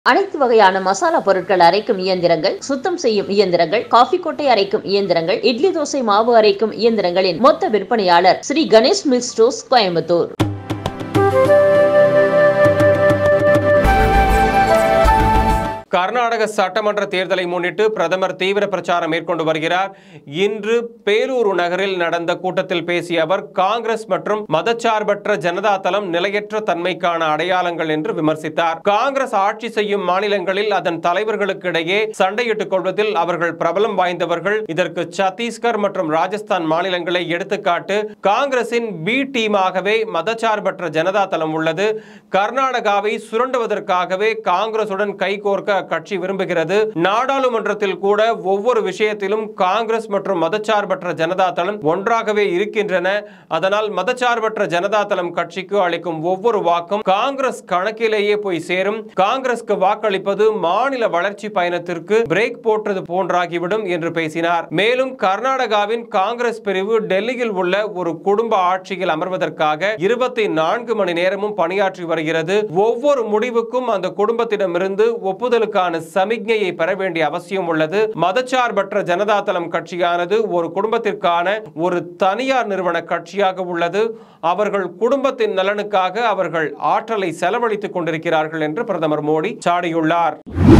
அனைத்து வகையான மசாலா பொருட்கள் அரைக்கும் இயந்திரங்கள் சுத்தம் செய்யும் இயந்திரங்கள் காஃபி கொட்டை அரைக்கும் இயந்திரங்கள் இட்லி தோசை மாவு அரைக்கும் இயந்திரங்களின் மொத்த விற்பனையாளர் ஸ்ரீ கணேஷ் மில் ஸ்டோர்ஸ் கோயம்புத்தூர் கர்நாடக சட்டமன்ற தேர்தலை முன்னிட்டு பிரதமர் தீவிர பிரச்சாரம் மேற்கொண்டு வருகிறார் இன்று பேலூரு நகரில் நடந்த கூட்டத்தில் பேசிய அவர் காங்கிரஸ் மற்றும் மதச்சார்பற்ற ஜனதா தளம் நிலையற்ற தன்மைக்கான அடையாளங்கள் என்று விமர்சித்தார் காங்கிரஸ் ஆட்சி செய்யும் மாநிலங்களில் அதன் தலைவர்களுக்கு இடையே சண்டையிட்டுக் கொள்வதில் அவர்கள் பிரபலம் வாய்ந்தவர்கள் இதற்கு சத்தீஸ்கர் மற்றும் ராஜஸ்தான் மாநிலங்களை எடுத்துக்காட்டு காங்கிரசின் பி டீமாகவே மதச்சார்பற்ற ஜனதா தளம் உள்ளது கர்நாடகாவை சுரண்டுவதற்காகவே காங்கிரசுடன் கைகோர்க்க அக்கட்சி விரும்புகிறது நாடாளுமன்றத்தில் கூட ஒவ்வொரு விஷயத்திலும் காங்கிரஸ் மற்றும் மதச்சார்பற்ற ஜனதா தளம் ஒன்றாகவே இருக்கின்றன அதனால் மதச்சார்பற்ற ஜனதா தளம் கட்சிக்கு அளிக்கும் ஒவ்வொரு வாக்கும் காங்கிரஸ் கணக்கிலேயே போய் சேரும் காங்கிரஸ்க்கு வாக்களிப்பது மாநில வளர்ச்சி பயணத்திற்கு பிரேக் போட்டது போன்றாகிவிடும் என்று பேசினார் மேலும் கர்நாடகாவின் காங்கிரஸ் பிரிவு டெல்லியில் உள்ள ஒரு குடும்ப ஆட்சியில் அமர்வதற்காக இருபத்தி நான்கு மணி நேரமும் பணியாற்றி வருகிறது ஒவ்வொரு முடிவுக்கும் அந்த குடும்பத்திடமிருந்து ஒப்புதலுக்கான சமிக்ஞையை பெற வேண்டிய அவசியம் உள்ளது மதச்சார்பற்ற ஜனதா தளம் கட்சியானது ஒரு குடும்பத்திற்கான ஒரு தனியார் நிறுவன கட்சியாக உள்ளது அவர்கள் குடும்பத்தின் நலனுக்காக அவர்கள் ஆற்றலை செலவழித்துக் கொண்டிருக்கிறார்கள் என்று பிரதமர் மோடி சாடியுள்ளார்